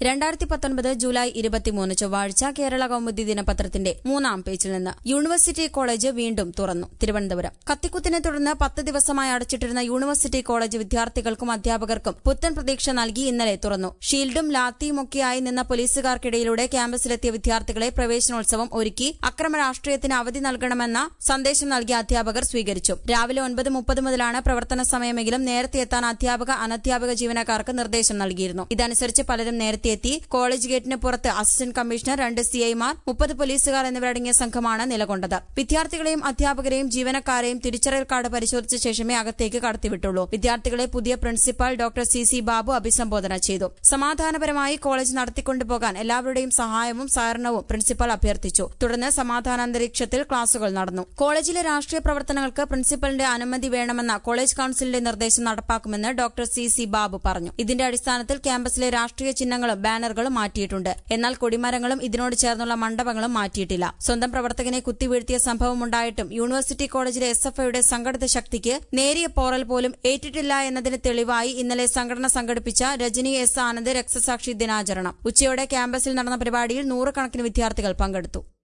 രണ്ടായിരത്തി പത്തൊൻപത് ജൂലൈ ഇരുപത്തിമൂന്ന് ചൊവ്വാഴ്ച കേരള കൗമുദി ദിനപത്രത്തിന്റെ മൂന്നാം പേജിൽ നിന്ന് യൂണിവേഴ്സിറ്റി കോളേജ് വീണ്ടും തുറന്നു തിരുവനന്തപുരം കത്തിക്കുത്തിനെ തുടർന്ന് പത്ത് ദിവസമായി അടച്ചിട്ടിരുന്ന യൂണിവേഴ്സിറ്റി കോളേജ് വിദ്യാർത്ഥികൾക്കും അധ്യാപകർക്കും പുത്തൻ പ്രതീക്ഷ നൽകി ഇന്നലെ തുറന്നു ഷീൽഡും ലാത്തിയുമൊക്കെയായി നിന്ന പോലീസുകാർക്കിടയിലൂടെ ക്യാമ്പസിലെത്തിയ വിദ്യാർത്ഥികളെ പ്രവേശനോത്സവം ഒരുക്കി അക്രമ രാഷ്ട്രീയത്തിന് അവധി നൽകണമെന്ന സന്ദേശം നൽകിയ അധ്യാപകർ സ്വീകരിച്ചു രാവിലെ ഒൻപത് മുപ്പത് മുതലാണ് പ്രവർത്തന സമയമെങ്കിലും നേരത്തെ എത്താൻ അധ്യാപക അനധ്യാപക ജീവനക്കാർക്ക് നിർദ്ദേശം നൽകിയിരുന്നു ഇതനുസരിച്ച് പലരും നേരത്തെ എത്തി കോളേജ് ഗേറ്റിന് പുറത്ത് അസിസ്റ്റന്റ് കമ്മീഷണർ രണ്ട് സിഐമാർ മുപ്പത് പോലീസുകാർ എന്നിവരടങ്ങിയ സംഘമാണ് നിലകൊണ്ടത് വിദ്യാർത്ഥികളെയും അധ്യാപകരെയും ജീവനക്കാരെയും തിരിച്ചറിയൽ കാർഡ് പരിശോധിച്ച ശേഷമേ അകത്തേക്ക് കടത്തിവിട്ടുള്ളൂ വിദ്യാർത്ഥികളെ പുതിയ principal doctor C C Babu അഭിസംബോധന ചെയ്തു സമാധാനപരമായി കോളേജ് നടത്തിക്കൊണ്ടുപോകാൻ എല്ലാവരുടെയും സഹായവും സഹകരണവും പ്രിൻസിപ്പൽ അഭ്യർത്ഥിച്ചു തുടർന്ന് സമാധാനാന്തരീക്ഷത്തിൽ ക്ലാസുകൾ നടന്നു കോളേജിലെ രാഷ്ട്രീയ പ്രവർത്തനങ്ങൾക്ക് പ്രിൻസിപ്പലിന്റെ അനുമതി വേണമെന്ന കോളേജ് കൌൺസിലിന്റെ നിർദ്ദേശം നടപ്പാക്കുമെന്ന് ഡോക്ടർ സി സി ബാബു പറഞ്ഞു ഇതിന്റെ അടിസ്ഥാനത്തിൽ ക്യാമ്പസിലെ രാഷ്ട്രീയ ചിഹ്നങ്ങളും ബാനറുകളും മാറ്റിയിട്ടുണ്ട് എന്നാൽ കൊടിമരങ്ങളും ഇതിനോട് ചേർന്നുള്ള മണ്ഡപങ്ങളും മാറ്റിയിട്ടില്ല സ്വന്തം പ്രവർത്തകനെ കുത്തിവീഴ്ത്തിയ സംഭവമുണ്ടായിട്ടും യൂണിവേഴ്സിറ്റി കോളേജിലെ എസ് എഫ് ഐയുടെ സംഘടിത ശക്തിക്ക് നേരിയ പോറൽ പോലും ഏറ്റിട്ടില്ല എന്നതിന് തെളിവായി ഇന്നലെ സംഘടന സംഘടിപ്പിച്ച രജനി എസ് ആനന്ദ് രക്തസാക്ഷി ദിനാചരണം ഉച്ചയോടെ ക്യാമ്പസിൽ നടന്ന പരിപാടിയിൽ നൂറുകണക്കിന് വിദ്യാർത്ഥികൾ പങ്കെടുത്തു